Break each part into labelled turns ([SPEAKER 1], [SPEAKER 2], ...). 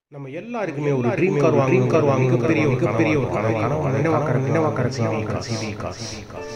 [SPEAKER 1] நம்ம எல்லாருக்குமே ஒரு ட்ரீம் கார் வாங்கணும் கார் வாங்கணும் பெரிய ஒரு பெரிய ஒரு கனவு கனவு நினைவாக்கற நினைவாக்கற CV car CV car CV car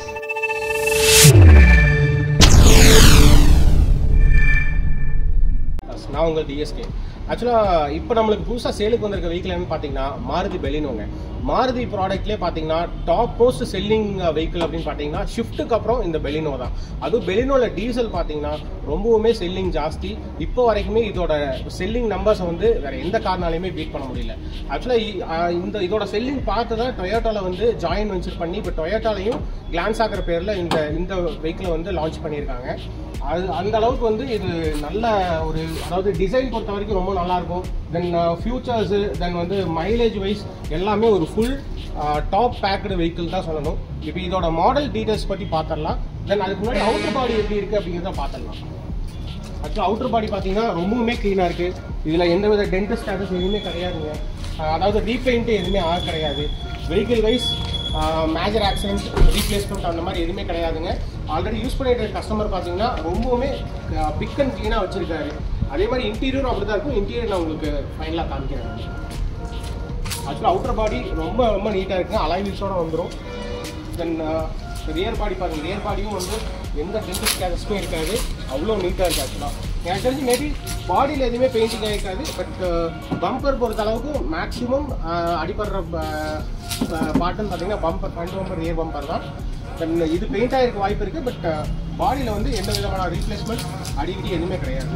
[SPEAKER 2] நான் உங்கள் டிஎஸ்கே ஆக்சுவலாக இப்போ நம்மளுக்கு புதுசாக சேலுக்கு வந்திருக்க வெஹிக்கிள் என்னன்னு பார்த்தீங்கன்னா மாருதி பெலினோங்க மாருதி ப்ராடக்ட்லேயே பார்த்தீங்கன்னா டாப் மோஸ்ட் செல்லிங் வெஹிக்கிள் அப்படின்னு பார்த்தீங்கன்னா ஷிஃப்ட்டுக்கு அப்புறம் இந்த பெலினோ தான் அதுவும் பெலினோவில் டீசல் பார்த்தீங்கன்னா ரொம்பவுமே செல்லிங் ஜாஸ்தி இப்போ வரைக்குமே இதோட செல்லிங் நம்பர்ஸை வந்து வேற எந்த காரணாலையுமே பீட் பண்ண முடியல ஆக்சுவலாக இந்த இதோட செல்லிங் பார்த்து தான் டொயோட்டாவில் வந்து ஜாயின் வென்ச்சர் பண்ணி இப்போ டொயோட்டாலையும் கிளான்ஸ் ஆகிற பேரில் இந்த இந்த வெஹிக்கிளை வந்து லான்ச் பண்ணியிருக்காங்க அது அந்த அளவுக்கு வந்து இது நல்ல ஒரு அதாவது டிசைன் பொறுத்த வரைக்கும் ரொம்ப நல்லா இருக்கும் தென் ஃபியூச்சர்ஸு தென் வந்து மைலேஜ் வைஸ் எல்லாமே ஒரு ஃபுல் டாப் பேக்கடு வெஹிக்கிள் தான் சொல்லணும் இப்போ இதோட மாடல் டீடைல்ஸ் பற்றி பார்த்துடலாம் தென் அதுக்கு முன்னாடி அவுட்டர் பாடி எப்படி இருக்குது அப்படிங்கிறத பார்த்துடலாம் ஆக்சுவலாக அவுட்டர் பாடி பார்த்தீங்கன்னா ரொம்பவுமே க்ளீனாக இருக்குது இதில் எந்த வித டென்ட் ஸ்டாட்டஸ் எதுவுமே கிடையாதுங்க அஹ் அதாவது ரீபெயிண்ட் எதுவுமே ஆக கிடையாது vehicle wise major accident replacement அந்த மாதிரி எதுவுமே கிடையாதுங்க ஆல்ரெடி யூஸ் பண்ணிட்டு இருக்க கஸ்டமர் பார்த்தீங்கன்னா ரொம்பவுமே பிக் அண்ட் க்ளீனாக வச்சிருக்காரு அதே மாதிரி இன்டீரியரும் அப்படி தான் இருக்கும் இன்டீரியர் நான் உங்களுக்கு ஃபைனலாக காமிக்கிறேன் ஆக்சுவலாக அவுட்டர் பாடி ரொம்ப ரொம்ப நீட்டாக இருக்குங்க அலாய் வீல்ஸோட வந்துடும் தென் ரியர் பாடி பாருங்க ரியர் பாடியும் வந்து எந்த டென்ட் ஸ்கேச்சஸுமே இருக்காது அவ்வளோ நீட்டாக இருக்குது ஆக்சுவலாக எனக்கு தெரிஞ்சு மேபி பாடியில் எதுவுமே பெயிண்டிங் இருக்காது பட் பம்பர் பொறுத்த அளவுக்கு மேக்ஸிமம் அடிப்படுற பாட்டுன்னு பார்த்தீங்கன்னா bumper front bumper rear bumper தான் தென் இது பெயிண்ட் ஆகிருக்க வாய்ப்பு இருக்குது பட் பாடியில் வந்து எந்த விதமான ரீப்ளேஸ்மெண்ட் அடிக்கடி எதுவுமே கிடையாது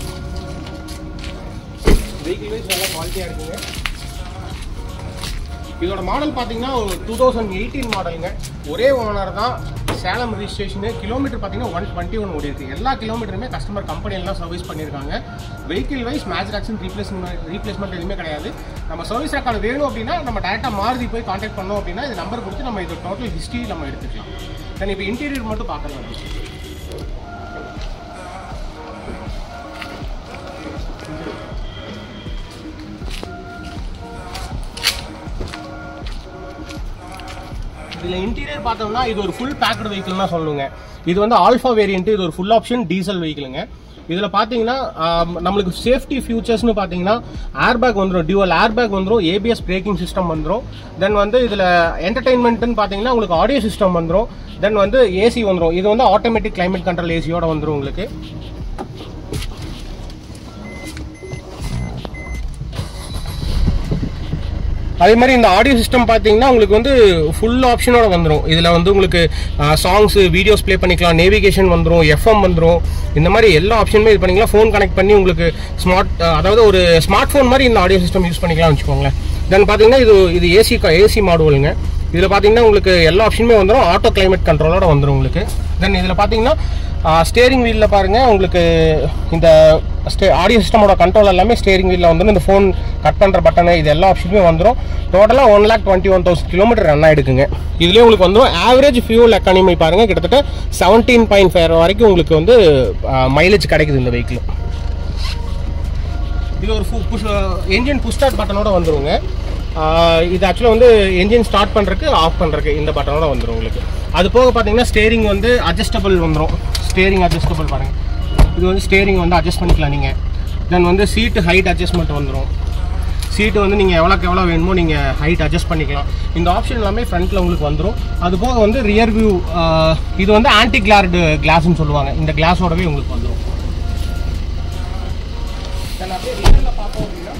[SPEAKER 2] வெஹிக்கிள் வைஸ் நல்லா குவாலிட்டியாக இருக்குங்க இதோட மாடல் பார்த்தீங்கன்னா ஒரு டூ தௌசண்ட் எயிட்டீன் மாடலுங்க ஒரே ஓனர் தான் சேலம் ரிஜிஸ்ட்ரேஷனு கிலோமீட்டர் பார்த்தீங்கன்னா ஒன் டுவெண்ட்டி ஒன் ஓடி இருக்கு எல்லா கிலோமீட்டருமே கஸ்டமர் கம்பெனியெல்லாம் சர்வீஸ் பண்ணியிருக்காங்க vehicle wise major action replacement replacement எதுவுமே கிடையாது நம்ம சர்வீஸ் ரெக்கார்டு வேணும் அப்படின்னா நம்ம டேரெக்டாக மாருதி போய் கான்டாக்ட் பண்ணோம் அப்படின்னா இது நம்பர் கொடுத்து நம்ம இது டோட்டல் ஹிஸ்ட்ரி நம்ம எடுத்துக்கலாம் தென் இப்போ இன்டீரியர் மட்டும் பார்க்கலாம் இதில் இன்டீரியர் பார்த்தோம்னா இது ஒரு ஃபுல் பேக்கடு வெஹிக்கிள் தான் சொல்லுங்க இது வந்து ஆல்ஃபா வேரியன்ட் இது ஒரு ஃபுல் ஆப்ஷன் டீசல் வெஹிக்கிளுங்க இதில் பார்த்தீங்கன்னா ஆம், நம்மளுக்கு சேஃப்டி ஃபியூச்சர்ஸ்னு பார்த்தீங்கன்னா ஏர்பேக் வந்துடும் டியூவல் ஏர்பேக் வந்துடும் ஏபிஎஸ் பிரேக்கிங் சிஸ்டம் வந்துடும் தென் வந்து இதில் என்டர்டைன்மெண்ட்னு பார்த்தீங்கன்னா உங்களுக்கு ஆடியோ சிஸ்டம் வந்துடும் தென் வந்து ஏசி வந்துடும் இது வந்து ஆட்டோமேட்டிக் கிளைமேட் கண்ட்ரோல் ஏசியோட வந்துடும் உங்களுக்கு அதே மாதிரி இந்த ஆடியோ சிஸ்டம் பார்த்தீங்கன்னா உங்களுக்கு வந்து ஃபுல் ஆப்ஷனோட வந்துடும் இதில் வந்து உங்களுக்கு சாங்ஸ் வீடியோஸ் ப்ளே பண்ணிக்கலாம் நேவிகேஷன் வந்துடும் எஃப்எம் வந்துடும் இந்த மாதிரி எல்லா ஆப்ஷனுமே இது பண்ணிக்கலாம் ஃபோன் கனெக்ட் பண்ணி உங்களுக்கு ஸ்மார்ட் அதாவது ஒரு ஸ்மார்ட் ஃபோன் மாதிரி இந்த ஆடியோ சிஸ்டம் யூஸ் பண்ணிக்கலாம்னு வச்சுக்கோங்களேன் தென் பார்த்தீங்கன்னா இது இது ஏசி ஏசி மாடுவலுங்க இதில் பார்த்தீங்கன்னா உங்களுக்கு எல்லா ஆப்ஷனுமே வந்துடும் ஆட்டோ கிளைமேட் கண்ட்ரோலோட வந்துடும் உங்களுக்கு தென் இதில் பார்த்தீங்கன்னா ஸ்டேரிங் வீலில் பாருங்க உங்களுக்கு இந்த ஸ்டே ஆடியோ சிஸ்டமோட கண்ட்ரோல் எல்லாமே ஸ்டேரிங் வீலில் வந்துடும் இந்த ஃபோன் கட் பண்ணுற பட்டனு இது எல்லா ஆப்ஷனுமே வந்துடும் டோட்டலாக one lakh twenty one thousand kilometre run ஆகிடுக்குங்க இதுலேயே உங்களுக்கு வந்துடும் ஆவரேஜ் ஃபியூல் எக்கானமி பாருங்க கிட்டத்தட்ட செவன்டீன் பாயிண்ட் ஃபைவ் வரைக்கும் உங்களுக்கு வந்து மைலேஜ் கிடைக்குது இந்த வெஹிக்கிள் இது ஒரு புஷ் என்ஜின் புஷ் ஸ்டார்ட் பட்டனோட வந்துருங்க ஆஹ் இது ஆக்சுவலாக வந்து என்ஜின் ஸ்டார்ட் பண்ணுறதுக்கு ஆஃப் பண்ணுறதுக்கு இந்த பட்டனோட வந்துடும் உங்களுக்கு அது போக பார்த்தீங்கன்னா ஸ்டேரிங் வந்து அட்ஜஸ்டபிள் வந்துடும் ஸ்டேரிங் அட்ஜஸ்டபிள் பாருங்கள் இது வந்து ஸ்டேரிங் வந்து அட்ஜஸ்ட் பண்ணிக்கலாம் நீங்கள் தென் வந்து சீட்டு ஹைட் அட்ஜஸ்ட்மெண்ட் வந்துடும் சீட்டு வந்து நீங்கள் எவ்வளோக்கு எவ்வளோ வேணுமோ நீங்கள் ஹைட் அட்ஜஸ்ட் பண்ணிக்கலாம் இந்த ஆப்ஷன் எல்லாமே ஃப்ரண்ட்டில் உங்களுக்கு வந்துடும் அது போக வந்து ரியர் வியூ இது வந்து ஆன்டி கிளார்டு கிளாஸ்னு சொல்லுவாங்க இந்த கிளாஸோடவே உங்களுக்கு வந்துடும் தென் அப்படியே ரியரில் பார்த்தோம் அப்படின்னா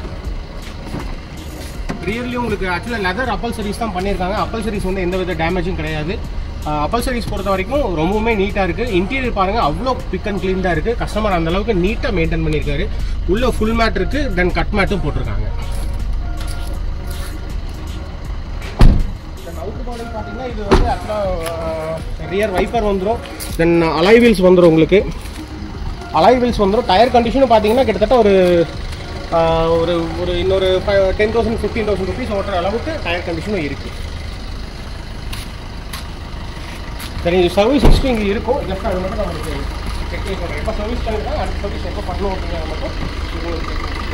[SPEAKER 2] ரியர்லி உங்களுக்கு ஆக்சுவலாக லெதர் அப்பல் சர்வீஸ் தான் பண்ணியிருக்காங்க அப்பல் சர்வீஸ் வந்து எந்த வித டேமேஜும் கிடையாது அப்பல் சர்வீஸ் பொறுத்த வரைக்கும் ரொம்பவுமே நீட்டாக இருக்குது இன்டீரியர் பாருங்கள் அவ்வளோ பிக் அண்ட் க்ளீன் தான் இருக்குது கஸ்டமர் அந்த அளவுக்கு நீட்டாக மெயின்டைன் பண்ணியிருக்காரு உள்ள ஃபுல் மேட் இருக்குது தென் கட் மேட்டும் போட்டிருக்காங்க அவுட்டர் பாடி பார்த்தீங்கன்னா இது வந்து ஆக்சுவலாக ரியர் வைப்பர் வந்துடும் தென் அலாய் வீல்ஸ் வந்துடும் உங்களுக்கு அலாய் வீல்ஸ் வந்துடும் டயர் கண்டிஷனும் பார்த்தீங்கன்னா கிட்டத்தட்ட ஒரு ஆஹ், ஒரு ஒரு இன்னொரு ten thousand fifteen thousand rupees ஓட்டுற அளவுக்கு டயர் கண்டிஷனும் இருக்குது சரி இது சர்வீஸ் ஹிஸ்ட்ரி இங்கே இருக்கும் ஜஸ்ட் அது மட்டும் நம்மளுக்கு செக் பண்ணி சொல்கிறேன் எப்போ சர்வீஸ் பண்ணிருக்காங்க அடுத்த சர்வீஸ் எப்போ பண்ணணும் அப்படிங்கிறத மட்டும் உங்களுக்கு check பண்ணி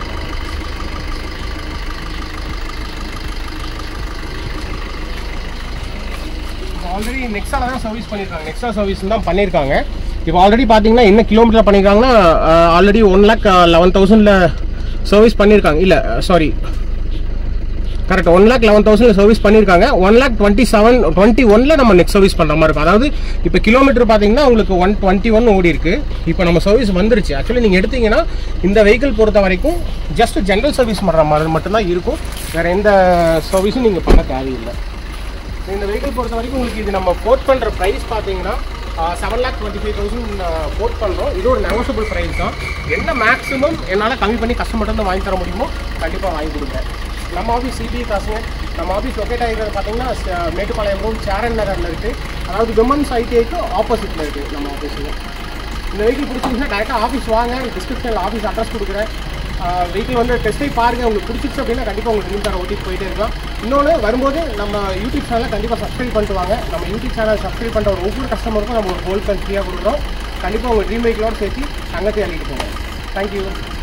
[SPEAKER 2] ஆல்ரெடி நெக்ஸால தான் சர்வீஸ் பண்ணியிருக்காங்க நெக்ஸா சர்வீஸ் தான் பண்ணியிருக்காங்க இப்போ ஆல்ரெடி பார்த்தீங்கன்னா என்ன கிலோமீட்டர் பண்ணியிருக்காங்கன்னா ஆல்ரெடி ஒன் லேக் லெவன் தௌசண்டில் சர்வீஸ் பண்ணியிருக்காங்க இல்லை sorry correct one lakh eleven thousand service பண்ணியிருக்காங்க one lakh twenty seven twenty ஒன்ல நம்ம நெக்ஸ்ட் சர்வீஸ் பண்ணுற மாதிரி இருக்கும் அதாவது இப்போ கிலோமீட்டர் பார்த்தீங்கன்னா உங்களுக்கு ஒன் டுவெண்ட்டி ஒன் ஓடி இருக்கு இப்போ நம்ம சர்வீஸ் வந்துருச்சு ஆக்சுவலி நீங்கள் எடுத்தீங்கன்னா இந்த வெஹிக்கிள் பொறுத்த வரைக்கும் ஜஸ்ட் ஜென்ரல் சர்வீஸ் பண்ணுற மாதிரி மட்டும்தான் இருக்கும் வேற எந்த சர்வீஸும் நீங்கள் பண்ண தேவையில்லை இந்த வெஹிக்கிள் பொறுத்த வரைக்கும் உங்களுக்கு இது நம்ம கோட் பண்ணுற ப்ரைஸ் பார்த்தீங்கன்னா seven lakh twenty five thousand quote பண்ணுறோம் இது ஒரு நெகோஷியபிள் ப்ரைஸ் தான் என்ன மேக்ஸிமம் என்னால் கம்மி பண்ணி கஸ்டமர்ட்ட வந்து வாங்கி தர முடியுமோ கண்டிப்பாக வாங்கி கொடுப்பேன் நம்ம ஆஃபீஸ் சிபிஐ காசுங்க நம்ம ஆஃபீஸ் லொக்கேட் ஆகிருக்கிறது பார்த்தீங்கன்னா ச- மேட்டுப்பாளையம் ரோட் சேரன் நகரில் இருக்குது அதாவது விமன்ஸ் ஐடிஐக்கு ஆப்போசிட்டில் இருக்குது நம்ம ஆஃபீஸில் இந்த வெஹிக்கிள் பிடிச்சிருந்துச்சுன்னா டேரெக்டாக ஆஃபீஸ் வாங்க டிஸ்கிரிப்ஷனில் ஆஃபீஸ் அட்ரஸ் கொடுக்குறேன் வெஹிக்கிள் வந்து டெஸ்ட்டை பாருங்க உங்களுக்கு பிடிச்சிருச்சு அப்படின்னா கண்டிப்பாக உங்களுக்கு ட்ரீம் காரை ஓட்டிட்டு போயிட்டே இருக்கலாம் இன்னொன்று வரும்போது நம்ம யூடியூப் சேனலை கண்டிப்பாக சப்ஸ்கிரைப் பண்ணிட்டு வாங்க நம்ம யூடியூப் சேனல் சப்ஸ்கிரைப் பண்ணுற ஒரு ஒவ்வொரு கஸ்டமருக்கும் நம்ம ஒரு கோல்ட் கன் ஃப்ரீயாக கொடுக்குறோம் கண்டிப்பாக உங்கள் ட்ரீம் வெஹிக்கிளோட சேர்த்து தங்கத்தை அள்ளிட்டு போங்க தேங்க்யூ